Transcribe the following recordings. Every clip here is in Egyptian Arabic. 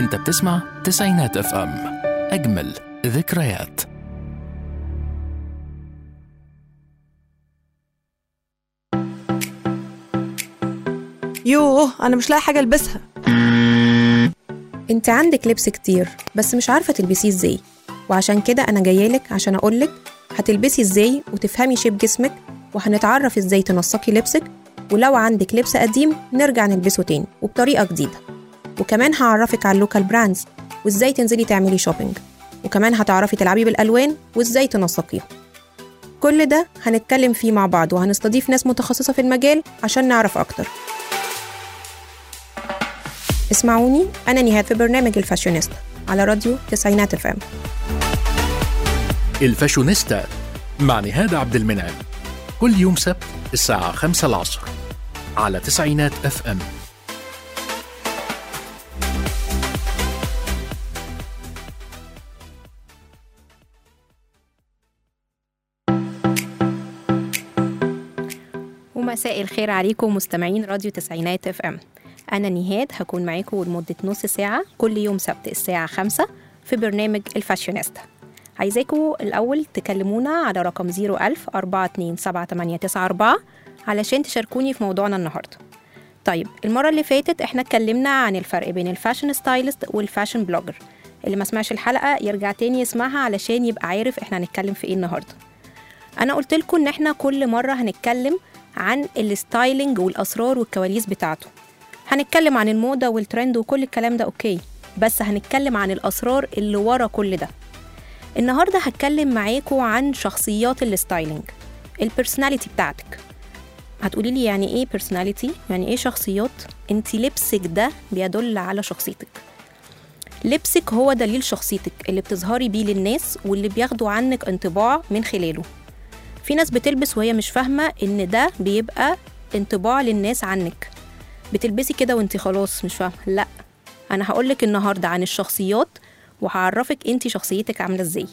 انت بتسمع تسعينات اف ام اجمل ذكريات يوه انا مش لاقي حاجه البسها انت عندك لبس كتير بس مش عارفة تلبسيه ازاي وعشان كده انا جايالك عشان اقولك هتلبسي ازاي وتفهمي شيب جسمك وهنتعرف ازاي تنسقي لبسك ولو عندك لبس قديم نرجع نلبسه تاني وبطريقة جديدة وكمان هعرفك على اللوكال براندز وازاي تنزلي تعملي شوبينج وكمان هتعرفي تلعبي بالالوان وازاي تنسقيها كل ده هنتكلم فيه مع بعض وهنستضيف ناس متخصصة في المجال عشان نعرف أكتر اسمعوني أنا نهاد في برنامج الفاشونيستا على راديو تسعينات اف ام الفاشونيستا مع نهاد عبد المنعم كل يوم سبت الساعة خمسة العصر على تسعينات اف ام ومساء الخير عليكم مستمعين راديو تسعينات اف ام أنا نهاد هكون معاكم لمدة نص ساعة كل يوم سبت الساعة خمسة في برنامج الفاشونيستا عايزاكم الأول تكلمونا على رقم 01000 427 علشان تشاركوني في موضوعنا النهاردة طيب المرة اللي فاتت احنا اتكلمنا عن الفرق بين الفاشن ستايلست والفاشن بلوجر اللي ما سمعش الحلقة يرجع تاني يسمعها علشان يبقى عارف احنا هنتكلم في ايه النهاردة انا قلت لكم ان احنا كل مرة هنتكلم عن الستايلينج والاسرار والكواليس بتاعته هنتكلم عن الموضة والترند وكل الكلام ده اوكي بس هنتكلم عن الاسرار اللي ورا كل ده النهارده هتكلم معاكم عن شخصيات الستايلينج البرسوناليتي بتاعتك هتقولي لي يعني ايه بيرسوناليتي يعني ايه شخصيات انت لبسك ده بيدل على شخصيتك لبسك هو دليل شخصيتك اللي بتظهري بيه للناس واللي بياخدوا عنك انطباع من خلاله في ناس بتلبس وهي مش فاهمة ان ده بيبقى انطباع للناس عنك بتلبسي كده وانت خلاص مش فاهمة لا انا هقولك النهاردة عن الشخصيات وهعرفك انت شخصيتك عاملة ازاي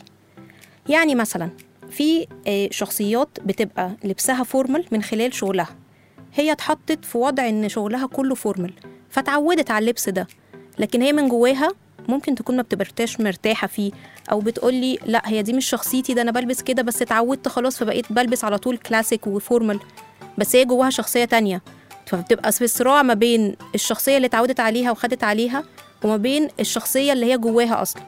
يعني مثلا في آه، شخصيات بتبقى لبسها فورمال من خلال شغلها هي اتحطت في وضع ان شغلها كله فورمال فتعودت على اللبس ده لكن هي من جواها ممكن تكون ما بتبقاش مرتاحه فيه او بتقولي لا هي دي مش شخصيتي ده انا بلبس كده بس اتعودت خلاص فبقيت بلبس على طول كلاسيك وفورمال بس هي جواها شخصيه تانية فبتبقى في صراع ما بين الشخصيه اللي اتعودت عليها وخدت عليها وما بين الشخصيه اللي هي جواها اصلا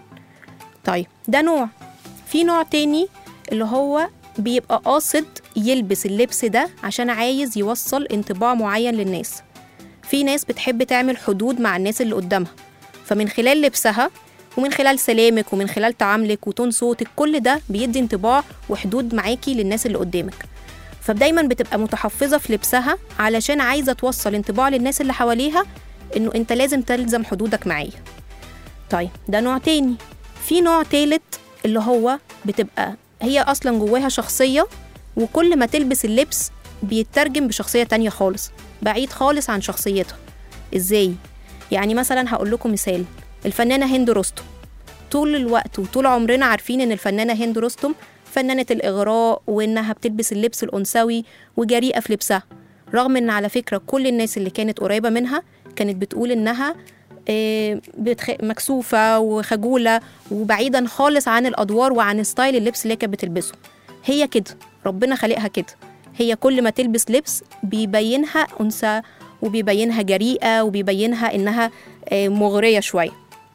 طيب ده نوع في نوع تاني اللي هو بيبقى قاصد يلبس اللبس ده عشان عايز يوصل انطباع معين للناس في ناس بتحب تعمل حدود مع الناس اللي قدامها فمن خلال لبسها ومن خلال سلامك ومن خلال تعاملك وتون صوتك كل ده بيدي انطباع وحدود معاكي للناس اللي قدامك فدايما بتبقى متحفظة في لبسها علشان عايزة توصل انطباع للناس اللي حواليها انه انت لازم تلزم حدودك معايا طيب ده نوع تاني في نوع تالت اللي هو بتبقى هي اصلا جواها شخصية وكل ما تلبس اللبس بيترجم بشخصية تانية خالص بعيد خالص عن شخصيتها ازاي يعني مثلا هقول لكم مثال الفنانة هند رستم طول الوقت وطول عمرنا عارفين ان الفنانة هند رستم فنانة الإغراء وإنها بتلبس اللبس الأنثوي وجريئة في لبسها رغم إن على فكرة كل الناس اللي كانت قريبة منها كانت بتقول إنها آه، بتخ... مكسوفة وخجولة وبعيدا خالص عن الأدوار وعن ستايل اللبس اللي هي كانت بتلبسه هي كده ربنا خلقها كده هي كل ما تلبس لبس بيبينها أنثى وبيبينها جريئة وبيبينها إنها آه، مغرية شوية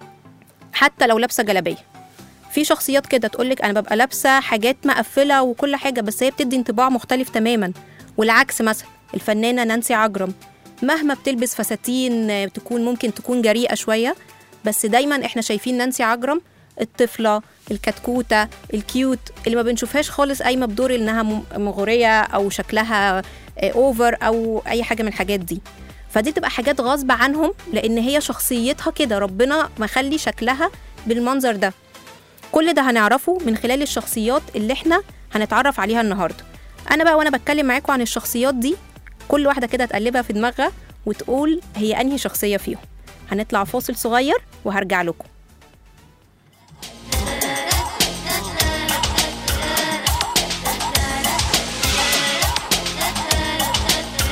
حتى لو لابسة جلابية في شخصيات كده تقولك أنا ببقى لابسة حاجات مقفلة وكل حاجة بس هي بتدي انطباع مختلف تماما والعكس مثلا الفنانة نانسي عجرم مهما بتلبس فساتين آه، تكون ممكن تكون جريئة شوية بس دايما احنا شايفين نانسي عجرم الطفلة الكتكوتة الكيوت اللي ما بنشوفهاش خالص قايمة بدور انها م- مغرية او شكلها آه، اوفر او اي حاجة من الحاجات دي فدي تبقى حاجات غصب عنهم لان هي شخصيتها كده ربنا مخلي شكلها بالمنظر ده كل ده هنعرفه من خلال الشخصيات اللي احنا هنتعرف عليها النهارده انا بقى وانا بتكلم معاكم عن الشخصيات دي كل واحده كده تقلبها في دماغها وتقول هي انهي شخصيه فيهم هنطلع فاصل صغير وهرجع لكم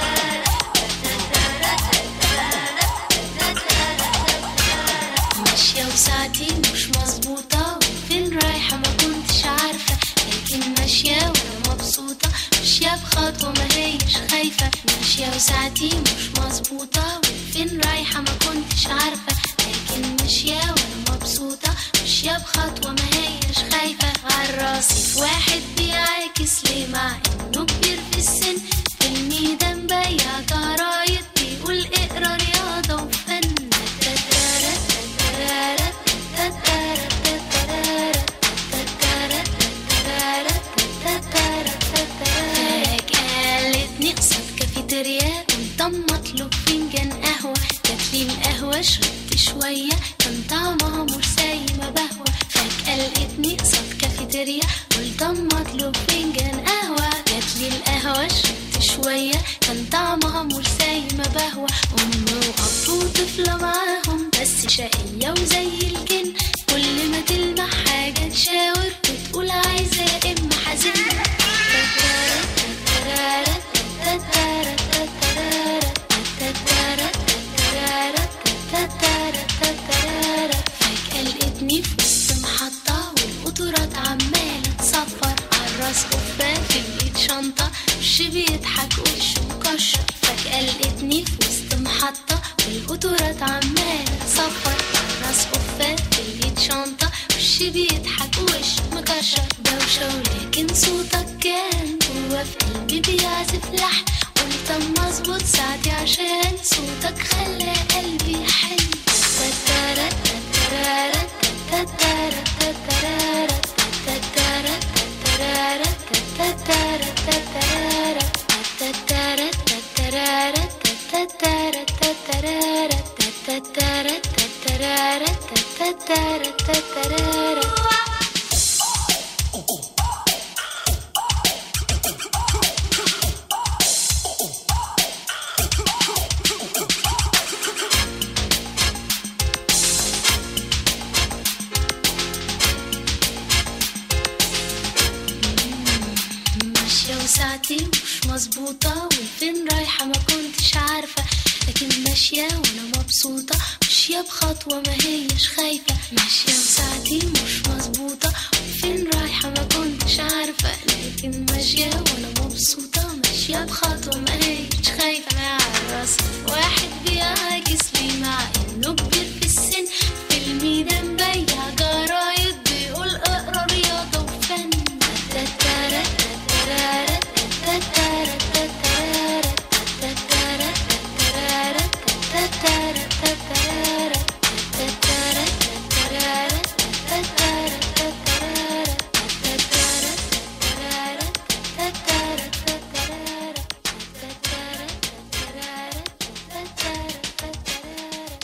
مش ماشية وساعتي مش مظبوطة وفين رايحة ما كنتش عارفة لكن ماشية وانا مبسوطة ماشية بخطوة ما هيش خايفة عالراسي في واحد بيعاكس ليه مع انه كبير في السن في الميدان بيع جرايد بيقول اقرا رياضة وفن تتارا تتارا تتارا تتارا تتارا تتارا تتارا تتارا قالتني قصاد كافيتيريا قلت اما اطلب فنجان قهوة جاتلي القهوة شربت شوية كان طعمها مش زي ما بهوى فجأة لقيتني قصاد كافيتيريا قلت اما اطلب فنجان قهوة جاتلي القهوة شربت شوية كان طعمها مش زي ما بهوى أم وأب وطفلة معاهم بس شقية وزي الجن كل ما تلمح حاجة تشاور وتقول عايزة يا إما حزين تتارا تتارا تتارا تتارا تتارا تتارا تتارا تتارا فجأة لقيتني في وسط محطة والقطورات عمالة تصفر عالراس قبة في الإيد شنطة وش بيضحك وشه مكشر فجأة لقيتني في وسط محطة والقطورات عمالة تصفر عالراس قبة في الإيد شنطة وش بيضحك وش مكشر دوشة ولكن صوتك كان جوا في قلبي بيعزف لحن قلت اما اظبط ساعتي عشان صوتك خلى قلبي يحن تتارا تتارا تتارا تتارا تتارا تتارا تتارا تتارا تتارا تتارا تتارا تتارا تتارا تتارا تتارا تتارا ماشية وساعتي مش مظبوطة وفين رايحة ما كنتش عارفة لكن ماشية وانا مبسوطة ماشية بخطوة ما هيش خايفة ماشية وساعتي مش مظبوطة وفين رايحة ما كنتش عارفة لكن ماشية وانا مبسوطة ماشية بخطوة ما هيش خايفة مع الراس واحد بيعاكس لي مع انه كبير في السن في الميدان بيع جرايد بيقول اقرا رياضة وفن تتارا تتارا تتارا تتارا تتارا تتارا تتارا تتارا تتارا تتارا تتارا تتارا تتارا تتارا تتارا تتارا تتارا تتارا تتارا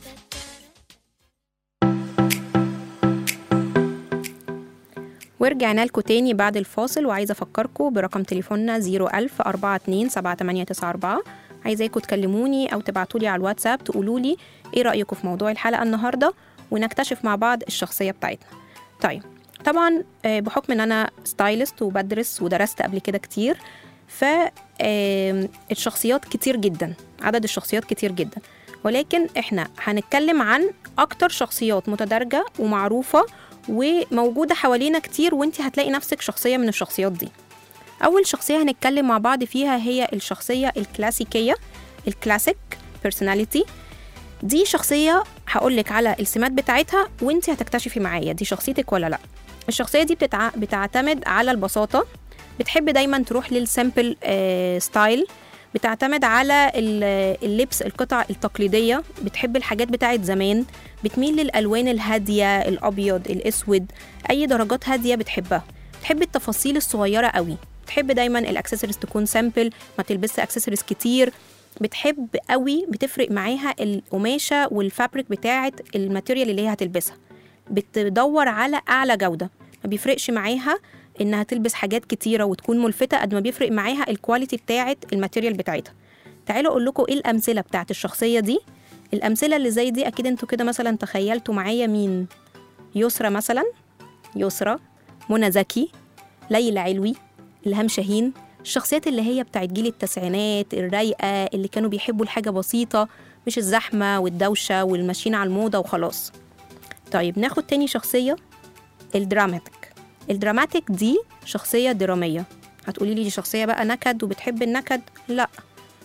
ورجعنا لكم تاني بعد الفاصل وعايزة أفكركم برقم تليفوننا 01000 42 7894 عايزاكم تكلموني أو تبعتولي على الواتساب تقولولي إيه رأيكم في موضوع الحلقة النهاردة ونكتشف مع بعض الشخصية بتاعتنا طيب طبعا آه، بحكم ان انا ستايلست وبدرس ودرست قبل كده كتير ف آم، الشخصيات كتير جدا عدد الشخصيات كتير جدا ولكن احنا هنتكلم عن اكتر شخصيات متدرجة ومعروفة وموجودة حوالينا كتير وانت هتلاقي نفسك شخصية من الشخصيات دي أول شخصية هنتكلم مع بعض فيها هي الشخصية الكلاسيكية الكلاسيك بيرسوناليتي دي شخصية هقولك على السمات بتاعتها وانت هتكتشفي معايا دي شخصيتك ولا لا الشخصية دي بتتع... بتعتمد على البساطة بتحب دايما تروح للسامبل آه ستايل بتعتمد على ال- اللبس القطع التقليدية بتحب الحاجات بتاعت زمان بتميل للألوان الهادية الأبيض الأسود أي درجات هادية بتحبها بتحب التفاصيل الصغيرة قوي بتحب دايما الاكسسوارز تكون سامبل ما تلبسش اكسسوارز كتير بتحب قوي بتفرق معاها القماشه والفابريك بتاعه الماتيريال اللي هي هتلبسها بتدور على اعلى جوده ما بيفرقش معاها انها تلبس حاجات كتيره وتكون ملفته قد ما بيفرق معاها الكواليتي بتاعه الماتيريال بتاعتها تعالوا اقول لكم ايه الامثله بتاعه الشخصيه دي الامثله اللي زي دي اكيد انتوا كده مثلا تخيلتوا معايا مين يسرى مثلا يسرى منى زكي ليلى علوي الهام شاهين الشخصيات اللي هي بتاعت جيل التسعينات الرايقه اللي كانوا بيحبوا الحاجه بسيطه مش الزحمه والدوشه والماشيين على الموضه وخلاص طيب ناخد تاني شخصيه الدراماتيك الدراماتيك دي شخصيه دراميه هتقولي لي دي شخصيه بقى نكد وبتحب النكد لا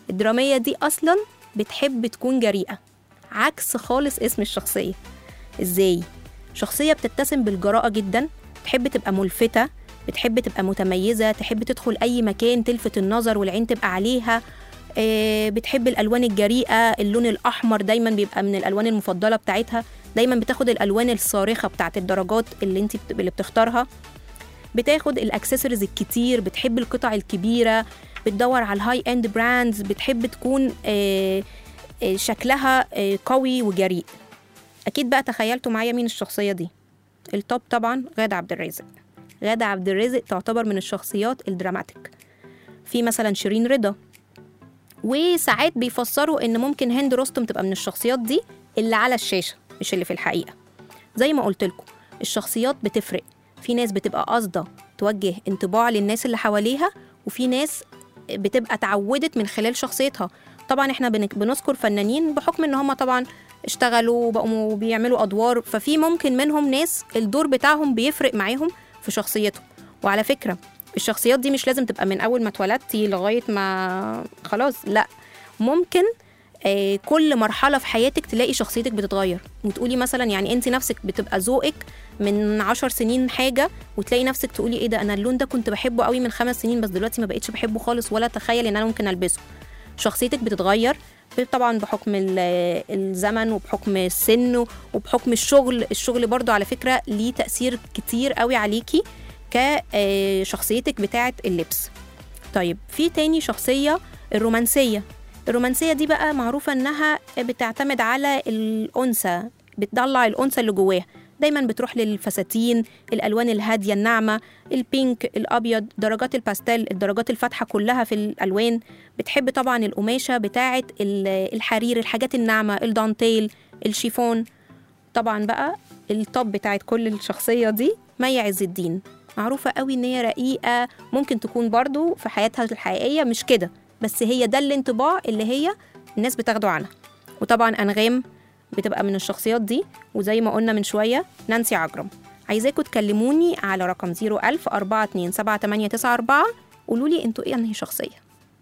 الدرامية دي أصلا بتحب تكون جريئة عكس خالص اسم الشخصية ازاي؟ شخصية بتتسم بالجراءة جدا تحب تبقى ملفتة بتحب تبقى متميزة تحب تدخل أي مكان تلفت النظر والعين تبقى عليها آه، بتحب الألوان الجريئة اللون الأحمر دايما بيبقى من الألوان المفضلة بتاعتها دايما بتاخد الألوان الصارخة بتاعت الدرجات اللي انت بت- اللي بتختارها بتاخد الاكسسوارز الكتير بتحب القطع الكبيره بتدور على الهاي اند براندز بتحب تكون آه، آه، شكلها آه، قوي وجريء اكيد بقى تخيلتوا معايا مين الشخصيه دي التوب طبعا غادة عبد الرازق غادة عبد الرازق تعتبر من الشخصيات الدراماتيك في مثلا شيرين رضا وساعات بيفسروا ان ممكن هند رستم تبقى من الشخصيات دي اللي على الشاشه مش اللي في الحقيقه زي ما قلت لكم الشخصيات بتفرق في ناس بتبقى قاصده توجه انطباع للناس اللي حواليها وفي ناس بتبقى اتعودت من خلال شخصيتها طبعا احنا بنك- بنذكر فنانين بحكم ان هم طبعا اشتغلوا وبقوا بيعملوا ادوار ففي ممكن منهم ناس الدور بتاعهم بيفرق معاهم في شخصيتهم وعلى فكره الشخصيات دي مش لازم تبقى من اول ما اتولدتي لغايه ما خلاص لا ممكن آه، كل مرحله في حياتك تلاقي شخصيتك بتتغير وتقولي مثلا يعني انت نفسك بتبقى ذوقك من عشر سنين حاجه وتلاقي نفسك تقولي ايه ده انا اللون ده كنت بحبه قوي من خمس سنين بس دلوقتي ما بقتش بحبه خالص ولا اتخيل ان انا ممكن البسه شخصيتك بتتغير طبعا بحكم ال- الزمن وبحكم السن وبحكم الشغل الشغل برضو على فكرة ليه تأثير كتير قوي عليكي كشخصيتك بتاعة اللبس طيب في تاني شخصية الرومانسية الرومانسية دي بقى معروفة انها بتعتمد على الأنثى بتطلع الأنثى اللي جواها دايما بتروح للفساتين الالوان الهاديه الناعمه البينك الابيض درجات الباستيل الدرجات الفاتحه كلها في الالوان بتحب طبعا القماشه بتاعه ال- الحرير الحاجات الناعمه الدانتيل الشيفون طبعا بقى التوب بتاعت كل الشخصيه دي مي عز الدين معروفه قوي ان هي رقيقه ممكن تكون برضو في حياتها الحقيقيه مش كده بس هي ده الانطباع اللي هي الناس بتاخده عنها وطبعا انغام بتبقى من الشخصيات دي وزي ما قلنا من شويه نانسي عجرم عايزاكم تكلموني على رقم 01000 427 قولوا لي انتوا ايه انهي شخصيه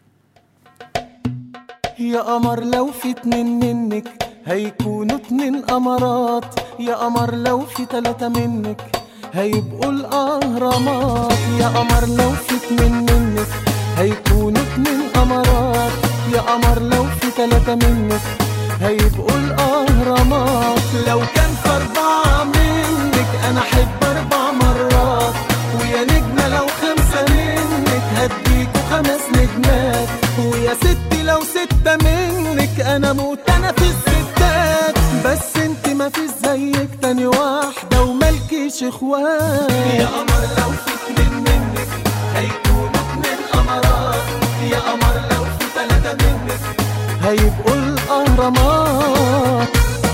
يا قمر لو في اتنين منك هيكونوا اتنين قمرات يا قمر لو في تلاتة منك هيبقوا الأهرامات يا قمر لو في اتنين منك هيكونوا اتنين قمرات يا قمر لو في تلاتة منك هيبقوا الأهرامات لو كان في أربعة منك أنا أحب أربع مرات ويا نجمة لو خمسة منك هديكوا خمس نجمات ويا ستي لو ستة منك أنا موت أنا في الستات بس انت ما في زيك تاني واحدة وملكيش اخوات يا قمر لو في اتنين منك هيكونوا اتنين قمرات يا قمر لو في تلاتة منك هيبقوا الأهرامات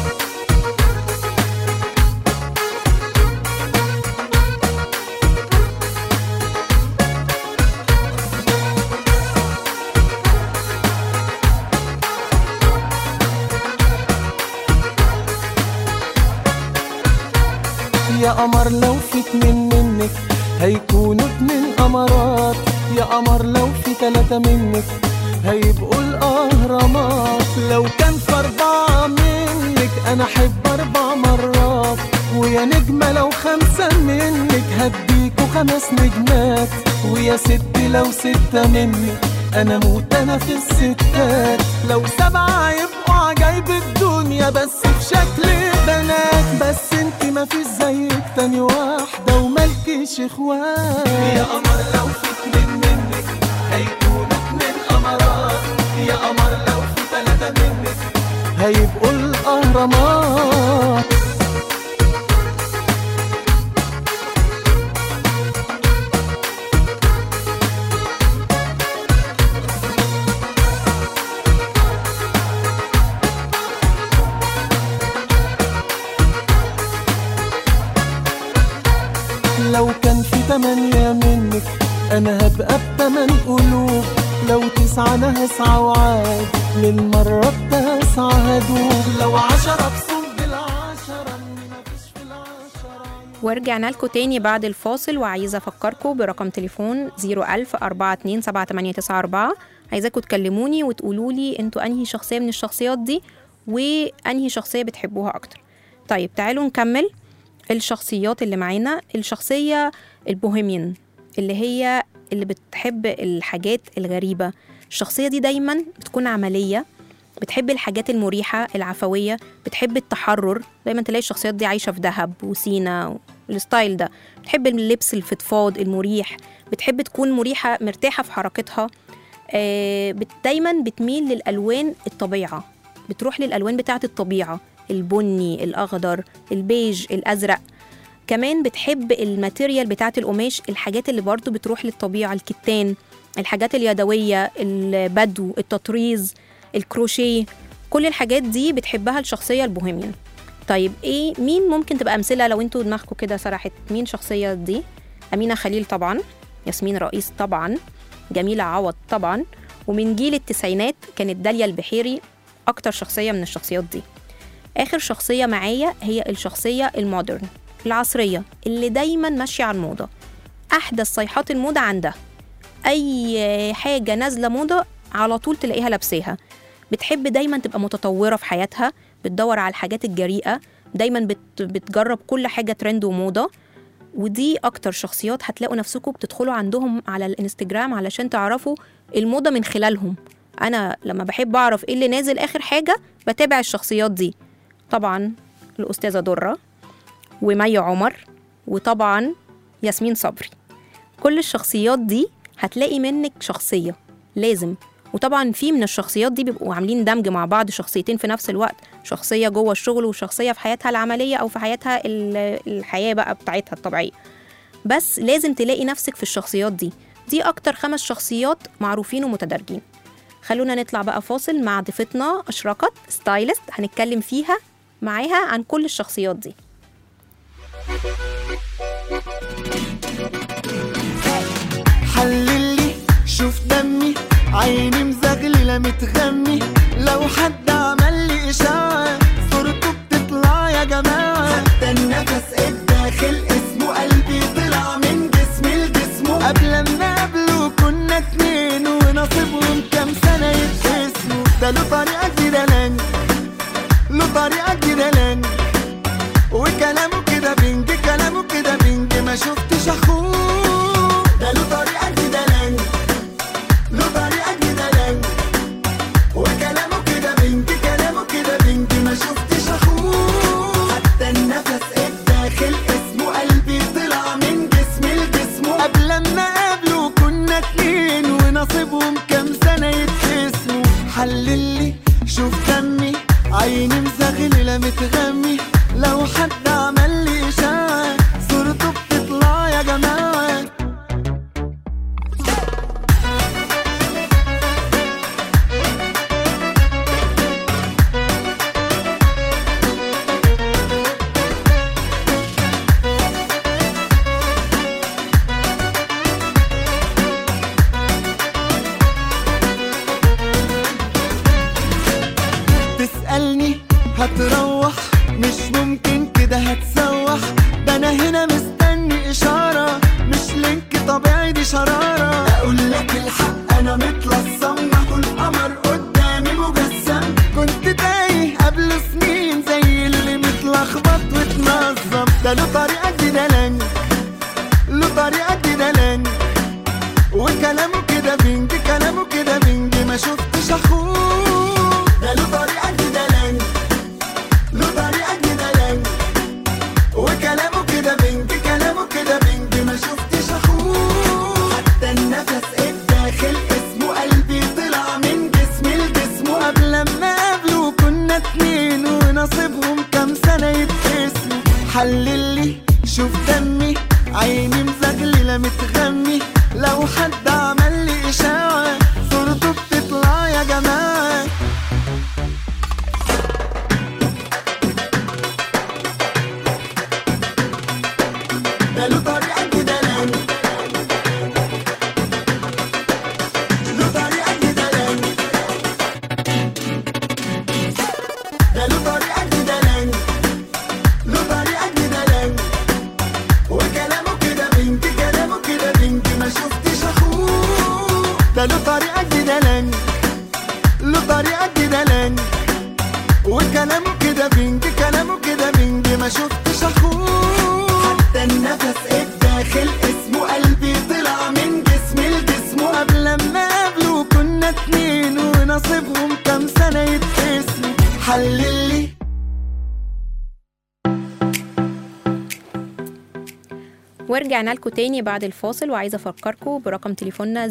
يا قمر لو في اتنين منك هيكونوا اتنين قمرات يا قمر لو في تلاتة منك هيبقوا الأهرامات لو كان في أربعة منك أنا أحب أربع مرات ويا نجمة لو خمسة منك هديكوا خمس نجمات ويا ستي لو ستة منك أنا موت أنا في الستات لو سبعة يبقوا عجايب الدنيا بس في شكل بنات بس انت ما في زيك تاني واحدة وملكيش اخوات يا قمر لو في اتنين منك هيكونوا اتنين قمرات يا قمر لو في تلاتة منك هيبقوا الأهرامات لو كان في تمانية منك أنا هبقى بتمن قلوب لو تسعة أنا هسعى وعاد للمرة التاسعة هدوب لو عشرة بصوم بالعشرة إني مفيش في العشرة ورجعنا لكم تاني بعد الفاصل وعايزة أفكركم برقم تليفون 01000 427 7894 عايزاكم تكلموني وتقولوا لي انتوا انهي شخصيه من الشخصيات دي وانهي شخصيه بتحبوها اكتر طيب تعالوا نكمل الشخصيات اللي معانا الشخصيه البوهيميان اللي هي اللي بتحب الحاجات الغريبه الشخصيه دي دايما بتكون عمليه بتحب الحاجات المريحة العفوية بتحب التحرر دايما تلاقي الشخصيات دي عايشة في دهب وسينا والستايل ده بتحب اللبس الفضفاض المريح بتحب تكون مريحة مرتاحة في حركتها آه، بت- دايما بتميل للألوان الطبيعة بتروح للألوان بتاعة الطبيعة البني الأخضر البيج الأزرق كمان بتحب الماتيريال بتاعة القماش الحاجات اللي برضو بتروح للطبيعة الكتان الحاجات اليدوية البدو التطريز الكروشيه كل الحاجات دي بتحبها الشخصية البوهيميان طيب ايه مين ممكن تبقى امثله لو انتوا دماغكم كده سرحت مين شخصيه دي امينه خليل طبعا ياسمين رئيس طبعا جميله عوض طبعا ومن جيل التسعينات كانت داليا البحيري اكتر شخصيه من الشخصيات دي اخر شخصيه معايا هي الشخصيه المودرن العصريه اللي دايما ماشيه على الموضه احدث صيحات الموضه عندها اي حاجه نازله موضه على طول تلاقيها لابساها بتحب دايما تبقى متطوره في حياتها بتدور على الحاجات الجريئه دايما بت بتجرب كل حاجه ترند وموضه ودي اكتر شخصيات هتلاقوا نفسكم بتدخلوا عندهم على الانستجرام علشان تعرفوا الموضه من خلالهم انا لما بحب اعرف ايه اللي نازل اخر حاجه بتابع الشخصيات دي طبعا الاستاذه دره ومي عمر وطبعا ياسمين صبري كل الشخصيات دي هتلاقي منك شخصيه لازم وطبعا في من الشخصيات دي بيبقوا عاملين دمج مع بعض شخصيتين في نفس الوقت شخصيه جوه الشغل وشخصيه في حياتها العمليه او في حياتها ال- الحياه بقى بتاعتها الطبيعيه بس لازم تلاقي نفسك في الشخصيات دي دي اكتر خمس شخصيات معروفين ومتدرجين خلونا نطلع بقى فاصل مع ضيفتنا اشرقت ستايلست هنتكلم فيها معاها عن كل الشخصيات دي حللي شوف دمي عيني مزغللة متغمي لو حد عمل لي إشاعة صورته بتطلع يا جماعة حتى النفس الداخل اسمه قلبي طلع من جسمي لجسمه قبل ما قبله كنا اتنين ونصيبهم كام سنة يتقسموا ده له طريقة جديدة لانج له طريقة جديدة لانج وكلامه كده بنج كلامه كده بنج ما شفتش اخوه ده له طريقه جديده لانج له طريقه جديده لانج وكلامه كده بنج كلامه كده بنج ما شفتش اخوه حتى النفس الداخل اسمه قلبي طلع من جسمي لجسمه قبل ما قابله كنا اتنين ونصيبهم كام سنه يتقسموا حللي شوف دمي عيني مزغلله متغمي لو حد عمل لي اشاعه صورته بتطلع يا جماعه تسألني هتروح مش ممكن كده هتسوح ده انا هنا مستني اشارة مش لينك طبيعي دي شرارة اقول لك الحق انا متلصم اهو القمر قدامي مجسم كنت تايه قبل سنين زي اللي متلخبط وتنظم ده له طريقة جديدة لانج له طريقة جديدة لانج وكلامه كده بنج كلامه كده بنج ما شفتش اخوه ده له طريقه جديده لانج له طريقه جديده لانج وكلامه كده بنج كلامه كده بنج ما شفتش اخوه حتى النفس الداخل اسمه قلبي طلع من جسمي لجسمه قبل ما قابله كنا اتنين ونصيبهم كام سنه يتقسموا حللي شوف دمي عيني مزغلله متغمي لو حد عمل لي اشاعه صورته بتطلع يا جماعه ده له طريقه جديده لانج له طريقه جديده لانج ده له طريقه جديده لانج له طريقه جديده لانج وكلامه كده بنت كلامه كده بنت ما شفتش اخوه كده بنج كلامه كده بنج ما شفتش اخوه حتى النفس الداخل اسمه قلبي طلع من جسمي لجسمه قبل ما قابله كنا اتنين ونصيبهم كام سنة يتقسموا حللي ورجعنا لكم تاني بعد الفاصل وعايزه افكركم برقم تليفوننا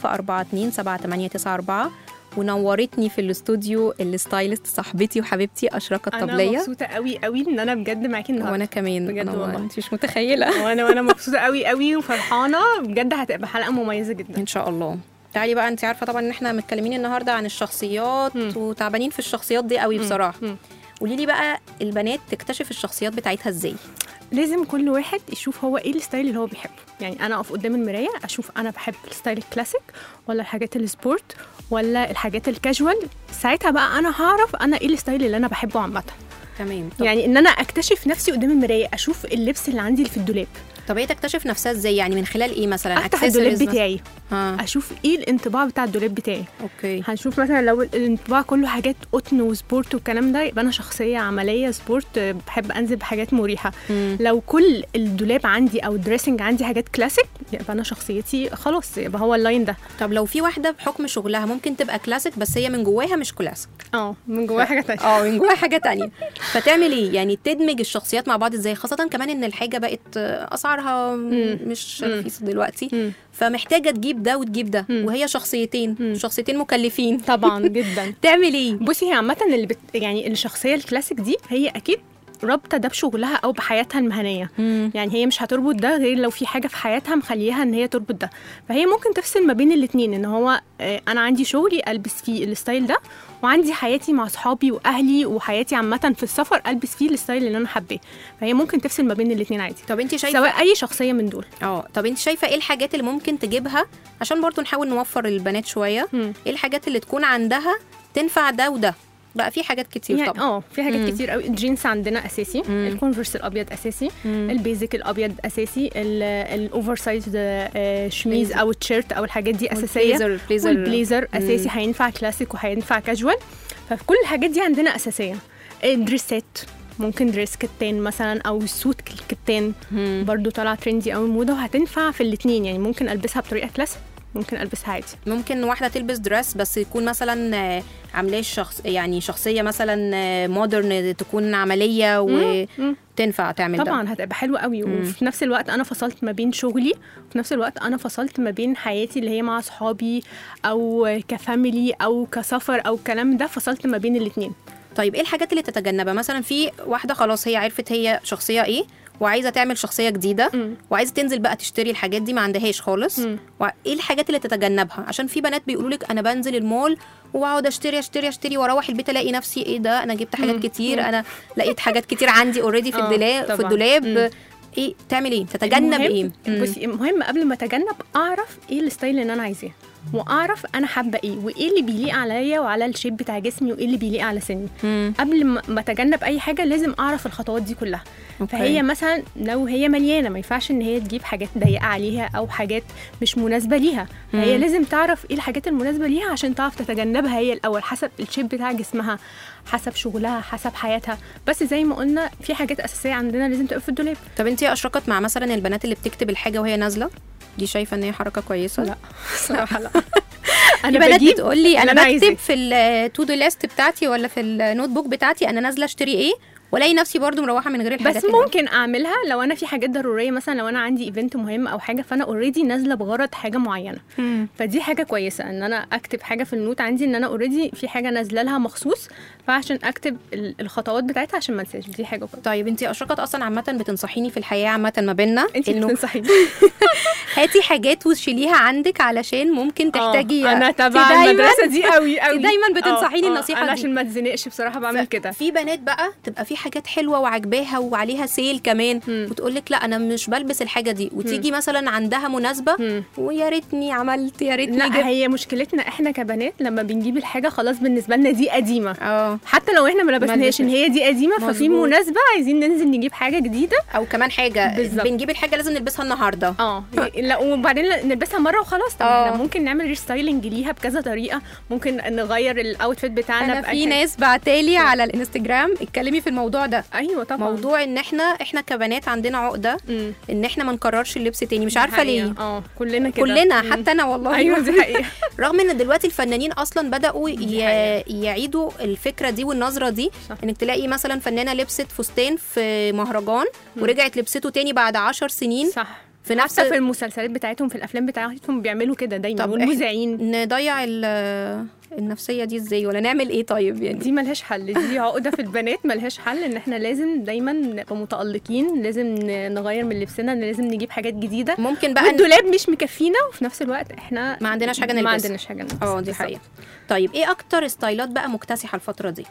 01042 ونورتني في الاستوديو الستايلست صاحبتي وحبيبتي اشرقه انا الطبليه مبسوطه قوي قوي ان انا بجد معاكي النهارده وانا كمان بجد أنا والله. انت مش متخيله وانا وانا مبسوطه قوي قوي وفرحانه بجد هتبقى حلقه مميزه جدا ان شاء الله تعالي بقى انت عارفه طبعا ان احنا متكلمين النهارده عن الشخصيات مم. وتعبانين في الشخصيات دي قوي بصراحه مم. قولي لي بقى البنات تكتشف الشخصيات بتاعتها ازاي لازم كل واحد يشوف هو ايه الستايل اللي هو بيحبه يعني انا اقف قدام المرايه اشوف انا بحب الستايل الكلاسيك ولا الحاجات السبورت ولا الحاجات الكاجوال ساعتها بقى انا هعرف انا ايه الستايل اللي انا بحبه عامه تمام طب, يعني ان انا اكتشف نفسي قدام المرايه اشوف اللبس اللي عندي اللي في الدولاب طب هي تكتشف نفسها ازاي يعني من خلال ايه مثلا افتح الدولاب accessories مثلاً؟ بتاعي ها اشوف ايه الانطباع بتاع الدولاب بتاعي اوكي هنشوف مثلا لو الانطباع كله حاجات قطن وسبورت والكلام ده يبقى انا شخصيه عمليه سبورت آه، بحب انزل بحاجات مريحه مم. لو كل الدولاب عندي او الدريسنج عندي حاجات كلاسيك يبقى انا شخصيتي خلاص يبقى هو اللاين ده طب لو في واحده بحكم شغلها ممكن تبقى كلاسيك بس هي من جواها مش كلاسيك اه من جواها حاجه تانية اه من جواها حاجه تانية فتعمل ايه يعني تدمج الشخصيات مع بعض ازاي خاصه كمان ان الحاجه بقت آه، اسعارها مم. مش مم. رخيصه دلوقتي مم. فمحتاجه تجيب ده وتجيب ده مم. وهي شخصيتين مم. شخصيتين مكلفين طبعا جدا تعمل ايه بصي هي عامه اللي بت... يعني الشخصيه الكلاسيك دي هي اكيد رابطه ده بشغلها او بحياتها المهنيه مم. يعني هي مش هتربط ده غير لو في حاجه في حياتها مخليها ان هي تربط ده فهي ممكن تفصل ما بين الاتنين ان هو آه، انا عندي شغلي البس فيه الستايل ده وعندي حياتي مع صحابي واهلي وحياتي عامه في السفر البس فيه الستايل اللي انا حباه فهي ممكن تفصل ما بين الاتنين عادي طب انت شايفه سواء اي شخصيه من دول اه طب انت شايفه ايه الحاجات اللي ممكن تجيبها عشان برضو نحاول نوفر للبنات شويه مم. ايه الحاجات اللي تكون عندها تنفع ده وده بقى في حاجات كتير يعني طبعا اه في حاجات مم. كتير قوي الجينز عندنا اساسي مم. الكونفرس الابيض اساسي مم. البيزك الابيض اساسي الاوفر سايز شميز بليزر. او التيشيرت او الحاجات دي اساسيه والبليزر- البليزر- والبليزر مم. اساسي هينفع كلاسيك وهينفع كاجوال فكل الحاجات دي عندنا اساسيه الدريسات ممكن دريس كتان مثلا او سوت كتان مم. برضو طالعه ترندي قوي موضه وهتنفع في الاثنين يعني ممكن البسها بطريقه كلاسيك ممكن البسها عادي ممكن واحده تلبس دريس بس يكون مثلا آه، عاملاه شخص يعني شخصيه مثلا مودرن تكون عمليه مم. وتنفع تعمل ده طبعا هتبقى حلوه قوي مم. وفي نفس الوقت انا فصلت ما بين شغلي وفي نفس الوقت انا فصلت ما بين حياتي اللي هي مع صحابي او كفاميلي او كسفر او الكلام ده فصلت ما بين الاثنين طيب ايه الحاجات اللي تتجنبها مثلا في واحده خلاص هي عرفت هي شخصيه ايه وعايزه تعمل شخصيه جديده مم. وعايزه تنزل بقى تشتري الحاجات دي ما عندهاش خالص مم. وايه الحاجات اللي تتجنبها عشان في بنات بيقولوا لك انا بنزل المول واقعد اشتري اشتري اشتري واروح البيت الاقي نفسي ايه ده انا جبت حاجات مم. كتير انا لقيت حاجات كتير عندي اوريدي في آه، الدولاب في طبعاً. الدولاب مم. ايه تعمل ايه تتجنب المهم- ايه مم. بصي المهم قبل ما اتجنب اعرف ايه الستايل اللي انا عايزاه واعرف انا حابه ايه وايه اللي بيليق عليا وعلى الشيب بتاع جسمي وايه اللي بيليق على سني مم. قبل ما ما اتجنب اي حاجه لازم اعرف الخطوات دي كلها أوكي. فهي مثلا لو هي مليانه ما ينفعش ان هي تجيب حاجات ضيقه عليها او حاجات مش مناسبه ليها فهي مم. لازم تعرف ايه الحاجات المناسبه ليها عشان تعرف تتجنبها هي الاول حسب الشيب بتاع جسمها حسب شغلها حسب حياتها بس زي ما قلنا في حاجات اساسيه عندنا لازم تبقى في الدولاب طب انت اشركت مع مثلا البنات اللي بتكتب الحاجه وهي نازله دي شايفه ان هي حركه كويسه لا صراحه لا في انا بنات بجيب بتقول لي اللي انا أنا بكتب عايزاه. في التو دو ليست بتاعتي ولا في النوت بوك بتاعتي انا نازله اشتري ايه والاقي نفسي برضو مروحه من غير الحاجات بس اللي- ممكن اعملها لو انا في حاجات ضروريه مثلا لو انا عندي ايفنت مهم او حاجه فانا اوريدي نازله بغرض حاجه معينه مم. فدي حاجه كويسه ان انا اكتب حاجه في النوت عندي ان انا اوريدي في حاجه نازله لها مخصوص فعشان اكتب ال- الخطوات بتاعتها عشان ما انساش دي حاجه كويسه طيب انت اشركت اصلا عامه بتنصحيني في الحياه عامه ما بيننا انت انه بتنصحيني هاتي حاجات وشيليها عندك علشان ممكن تحتاجيها انا انت تبع دايماً- المدرسه دي قوي قوي دايماً بتنصحيني آه، آه، النصيحة انا دي. عشان ما اتزنقش بصراحه بعمل كده في بنات بقى تبقى في حاجات حلوه وعجباها وعليها سيل كمان مم. وتقول لك لا انا مش بلبس الحاجه دي وتيجي مثلا عندها مناسبه مم. ويا ريتني عملت يا ريتني جبت لا هي مشكلتنا احنا كبنات لما بنجيب الحاجه خلاص بالنسبه لنا دي قديمه اه حتى لو احنا ما لبسناش ان هي دي قديمه ففي مظبوط. مناسبه عايزين ننزل نجيب حاجه جديده او كمان حاجه بالظبط. بنجيب الحاجه لازم نلبسها النهارده اه لا وبعدين نلبسها مره وخلاص طب آه. احنا ممكن نعمل ريستايلنج ليها بكذا طريقه ممكن نغير الاوتفيت بتاعنا انا بأي في حاجة. ناس بعتالي على الانستجرام اتكلمي في الموضوع ده ايوه طبعا موضوع ان احنا احنا كبنات عندنا عقده مم. ان احنا ما نكررش اللبس تاني مش دي عارفه حقيقة. ليه اه كلنا كده كلنا مم. حتى انا والله ايوه دي حقيقه رغم ان دلوقتي الفنانين اصلا بداوا ي... حقيقة. يعيدوا الفكره دي والنظره دي صح. انك تلاقي مثلا فنانه لبست فستان في مهرجان ورجعت لبسته تاني بعد عشر سنين صح في نفس حتى في المسلسلات بتاعتهم في الافلام بتاعتهم بيعملوا كده دايما طب إحنا- والمذيعين نضيع ال- النفسيه دي ازاي ولا نعمل ايه طيب يعني دي ملهاش حل دي عقده في البنات ملهاش حل ان احنا لازم دايما نبقى متالقين لازم ن- نغير من لبسنا لازم نجيب حاجات جديده ممكن بقى ن- والدولاب مش مكفينا وفي نفس الوقت احنا ما عندناش حاجة ما نلبسها. عندناش حاجه نلبسها اه دي بالظبط. حقيقه طيب ايه اكتر ستايلات بقى مكتسحه الفتره دي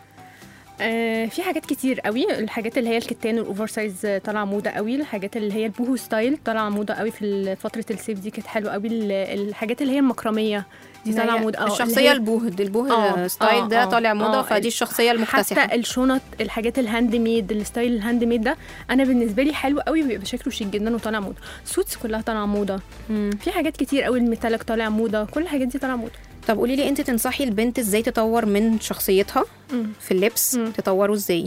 آه في حاجات كتير قوي الحاجات اللي هي الكتان الاوفر سايز آه، طالعه موضه قوي الحاجات اللي هي البوهو ستايل طالعه موضه قوي في فتره الصيف دي كانت حلوه قوي ال- الحاجات اللي هي المكرميه دي طالعه موضه اه اللي الشخصيه هي- البوهد البوهد آه، ستايل آه، ده آه، طالع موضه آه، فدي الشخصيه المكتسحه حتى الشنط الحاجات الهاند ميد الستايل الهاند ميد ده انا بالنسبه لي حلو قوي وبيبقى شكله شيك جدا وطالع موضه سوتس كلها طالعه موضه مم. في حاجات كتير قوي الميتالك طالع موضه كل الحاجات دي طالعه موضه طب قولي لي انت تنصحي البنت ازاي تطور من شخصيتها مم. في اللبس مم. تطوره ازاي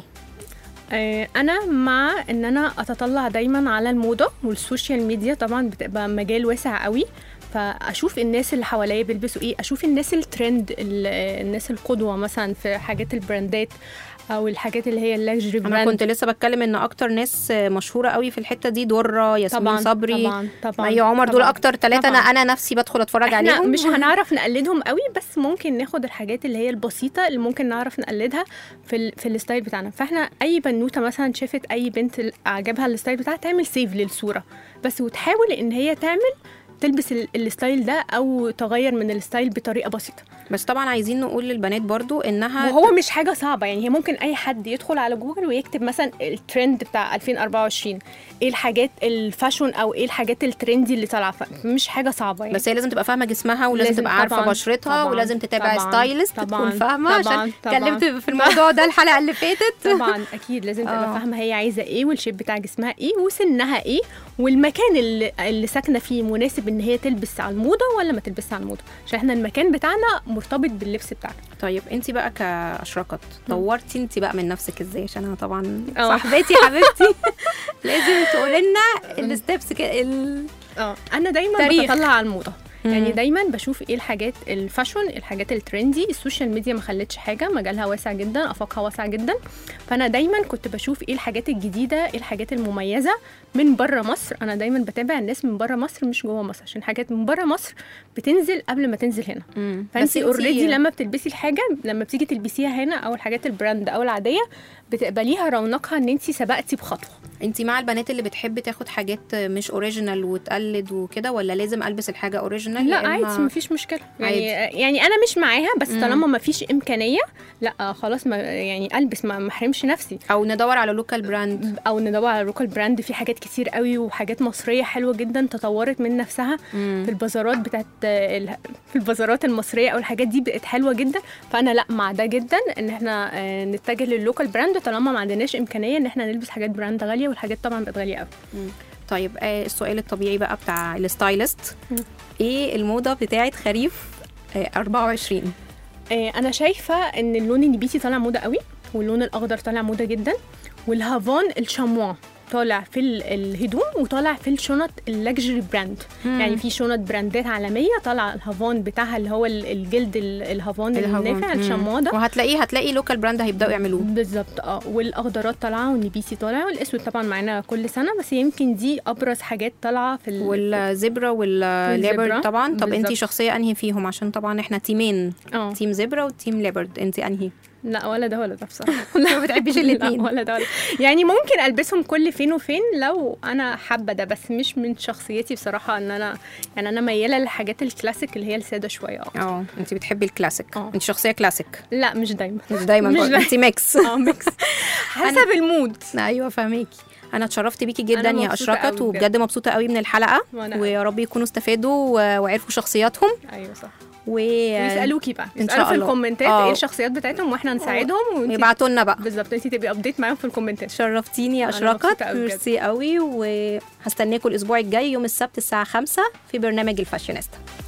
آه، انا مع ان انا اتطلع دايما على الموضه والسوشيال ميديا طبعا بتبقى مجال واسع قوي فاشوف الناس اللي حواليا بيلبسوا ايه اشوف الناس الترند ال- الناس القدوه مثلا في حاجات البراندات او الحاجات اللي هي اللاكجري انا براند كنت لسه بتكلم ان اكتر ناس مشهوره قوي في الحته دي دره ياسمين طبعا صبري طبعا طبعا مي عمر دول طبعاً. اكتر ثلاثه انا طبعاً. انا نفسي بدخل اتفرج احنا عليهم مش هنعرف نقلدهم قوي بس ممكن ناخد الحاجات اللي هي البسيطه اللي ممكن نعرف نقلدها في ال... في الستايل بتاعنا فاحنا اي بنوته مثلا شافت اي بنت عجبها الستايل بتاعها تعمل سيف للصوره بس وتحاول ان هي تعمل تلبس ال- الستايل ده او تغير من الستايل بطريقه بسيطه بس طبعا عايزين نقول للبنات برضو انها وهو مش حاجه صعبه يعني هي ممكن اي حد يدخل على جوجل ويكتب مثلا الترند بتاع 2024 ايه الحاجات الفاشون او ايه الحاجات الترندي اللي طالعه مش حاجه صعبه يعني بس هي لازم تبقى فاهمه جسمها ولازم لازم تبقى عارفه طبعاً، بشرتها طبعاً، ولازم تتابع طبعاً، ستايلست طبعاً، تكون فاهمه طبعاً، عشان طبعاً. اتكلمت في الموضوع ده الحلقه اللي فاتت طبعا اكيد لازم تبقى آه. فاهمه هي عايزه ايه والشيب بتاع جسمها ايه وسنها ايه والمكان اللي, اللي ساكنه فيه مناسب ان هي تلبس على الموضه ولا ما تلبسش على الموضه عشان احنا المكان بتاعنا مرتبط باللبس بتاعنا طيب انت بقى كاشرقت طورتي انت بقى من نفسك ازاي عشان انا طبعا اه. صاحبتي حبيبتي لازم تقولي لنا الستبس كده ال... اه انا دايما تاريخ. بتطلع على الموضه يعني مم. دايما بشوف ايه الحاجات الفاشون الحاجات الترندي السوشيال ميديا ما خلتش حاجه مجالها واسع جدا افاقها واسع جدا فانا دايما كنت بشوف ايه الحاجات الجديده ايه الحاجات المميزه من بره مصر انا دايما بتابع الناس من بره مصر مش جوه مصر عشان حاجات من بره مصر بتنزل قبل ما تنزل هنا مم. فانت بس انتي- اوريدي لما بتلبسي الحاجه لما بتيجي تلبسيها هنا او الحاجات البراند او العاديه بتبقى ليها رونقها ان انت سبقتي بخطوه انت مع البنات اللي بتحب تاخد حاجات مش اوريجينال وتقلد وكده ولا لازم البس الحاجه اوريجينال لا يا إما- عادي مفيش مشكله يعني عادي. يعني انا مش معاها بس طالما مفيش امكانيه لا خلاص ما يعني البس ما ما احرمش نفسي او ندور على لوكال براند او ندور على لوكال براند في حاجات كتير قوي وحاجات مصريه حلوه جدا تطورت من نفسها في البازارات بتاعت ال- في البازارات المصريه او الحاجات دي بقت حلوه جدا فانا لا مع ده جدا ان احنا آه، نتجه لللوكال براند طالما ما عندناش امكانيه ان احنا نلبس حاجات براند غاليه والحاجات طبعا بقت غاليه قوي طيب آه السؤال الطبيعي بقى بتاع الستايلست ايه الموضه بتاعت خريف آه 24 آه، انا شايفه ان اللون النبيتي طالع موضه قوي واللون الاخضر طالع موضه جدا والهافان الشاموا طالع في ال- الهدوم وطالع في الشنط اللاكجري براند يعني في شنط براندات عالميه طالعه الهافان بتاعها اللي هو ال- الجلد ال- الهافان النافع مم. الشاموا ده وهتلاقيه هتلاقي لوكال براند هيبداوا يعملوه بالظبط اه والاخضرات طالعه والنبيسي طالع والاسود طبعا معانا كل سنه بس يمكن دي ابرز حاجات طالعه في ال... والزبرة والليبرد والزبرة. طبعا طب انت بالظبط. شخصيه انهي فيهم عشان طبعا احنا تيمين اه تيم زبرة وتيم ليبرد انت انهي لا ولا ده ولا ده بصراحه لا ما بتحبيش الاثنين لا ولا ده ولا يعني ممكن البسهم كل فين وفين لو انا حابه ده بس مش من شخصيتي بصراحه ان انا يعني انا مياله للحاجات الكلاسيك اللي هي الساده شويه اه اه انت بتحبي الكلاسيك اه. انت شخصيه كلاسيك لا مش دايما مش دايما مش برضه دايما. انت ميكس اه ميكس حسب المود ايوه فاهميكي انا اتشرفت بيكي جدا أنا يا مبسوطة اشرقت قوي وبجد مبسوطه قوي من الحلقه وأنا ويا رب يكونوا استفادوا و- وعرفوا شخصياتهم ايوه صح و ويسالوكي بقى إن شاء يسالوا في الله. الكومنتات آه. ايه الشخصيات بتاعتهم واحنا نساعدهم وانتي يبعتوا لنا بقى بالظبط انت تبقي ابديت معاهم في الكومنتات شرفتيني يا أنا اشرقت مبسوطة أوي بجد. ميرسي قوي وهستناكم الاسبوع الجاي يوم السبت الساعه 5 في برنامج الفاشينيستا